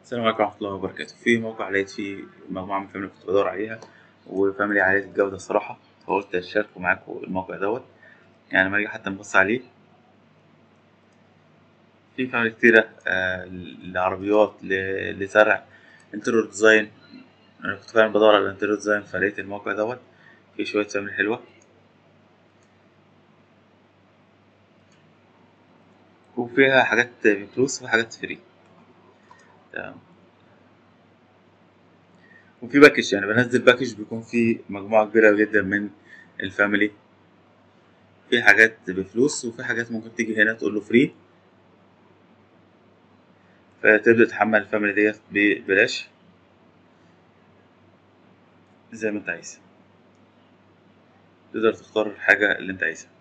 السلام عليكم ورحمة الله وبركاته في موقع لقيت فيه مجموعة من الفاميلي كنت بدور عليها وفاميلي عالية الجودة الصراحة فقلت أشاركوا معاكم الموقع دوت يعني لما أجي حتى نبص عليه في فاميلي كتيرة آه لعربيات ل- لزرع انتريور ديزاين أنا كنت فعلا بدور على انتريور ديزاين فلقيت الموقع دوت فيه شوية فاميلي حلوة وفيها حاجات بفلوس وحاجات فري تمام وفي باكج يعني بنزل باكج بيكون فيه مجموعة كبيرة جدا من الفاميلي في حاجات بفلوس وفي حاجات ممكن تيجي هنا تقول له فري فتبدأ تحمل الفاميلي ديت ببلاش زي ما انت عايز تقدر تختار الحاجة اللي انت عايزها